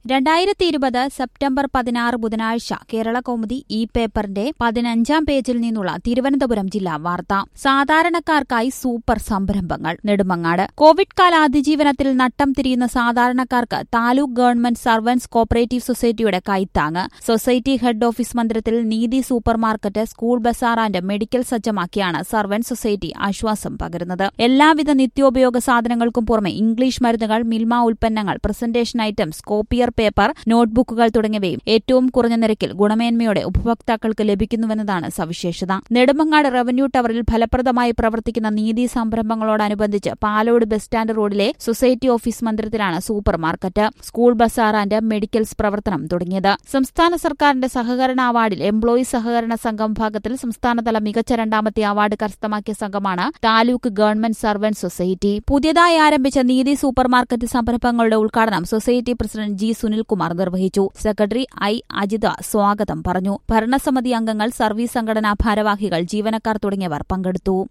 രണ്ടായിരത്തി ഇരുപത് സെപ്റ്റംബർ പതിനാറ് ബുധനാഴ്ച കേരള കൗമുദി ഈ പേപ്പറിന്റെ പതിനഞ്ചാം പേജിൽ നിന്നുള്ള തിരുവനന്തപുരം ജില്ലാ വാർത്ത സാധാരണക്കാർക്കായി സൂപ്പർ സംരംഭങ്ങൾ നെടുമങ്ങാട് കോവിഡ് കാല അതിജീവനത്തിൽ നട്ടം തിരിയുന്ന സാധാരണക്കാർക്ക് താലൂക്ക് ഗവൺമെന്റ് സർവന്റ്സ് കോപ്പറേറ്റീവ് സൊസൈറ്റിയുടെ കൈത്താങ്ങ് സൊസൈറ്റി ഹെഡ് ഓഫീസ് മന്ദിരത്തിൽ Neethi super market school bazaar and medical സജ്ജമാക്കിയാണ് സർവന്റ് സൊസൈറ്റി ആശ്വാസം പകരുന്നത് എല്ലാവിധ നിത്യോപയോഗ സാധനങ്ങൾക്കും പുറമെ ഇംഗ്ലീഷ് മരുന്നുകൾ മിൽമ ഉൽപ്പന്നങ്ങൾ പ്രസന്റേഷൻ ഐറ്റംസ് കോപ്പിയർ പേപ്പർ നോട്ട്ബുക്കുകൾ തുടങ്ങിയവയും ഏറ്റവും കുറഞ്ഞ നിരക്കിൽ ഗുണമേന്മയോടെ ഉപഭോക്താക്കൾക്ക് ലഭിക്കുന്നുവെന്നതാണ് സവിശേഷത നെടുമങ്ങാട് റവന്യൂ ടവറിൽ ഫലപ്രദമായി പ്രവർത്തിക്കുന്ന നീതി സംരംഭങ്ങളോടനുബന്ധിച്ച് പാലോട് ബസ് സ്റ്റാൻഡ് റോഡിലെ സൊസൈറ്റി ഓഫീസ് മന്ദിരത്തിലാണ് super market school bazaar and medicals പ്രവർത്തനം തുടങ്ങിയത് സംസ്ഥാന സർക്കാരിന്റെ സഹകരണ അവാർഡിൽ എംപ്ലോയി സഹകരണ സംഘം വിഭാഗത്തിൽ സംസ്ഥാനതല മികച്ച രണ്ടാമത്തെ അവാർഡ് കരസ്ഥമാക്കിയ സംഘമാണ് താലൂക്ക് ഗവൺമെന്റ് സർവന്റ് സൊസൈറ്റി പുതിയതായി ആരംഭിച്ച നീതി സൂപ്പർ മാർക്കറ്റ് സംരംഭങ്ങളുടെ ഉദ്ഘാടനം സൊസൈറ്റി പ്രസിഡന്റ് ജി സുനിൽകുമാർ നിർവഹിച്ചു സെക്രട്ടറി ഐ അജിത സ്വാഗതം പറഞ്ഞു ഭരണസമിതി അംഗങ്ങൾ സർവീസ് സംഘടനാ ഭാരവാഹികൾ ജീവനക്കാർ തുടങ്ങിയവർ പങ്കെടുത്തു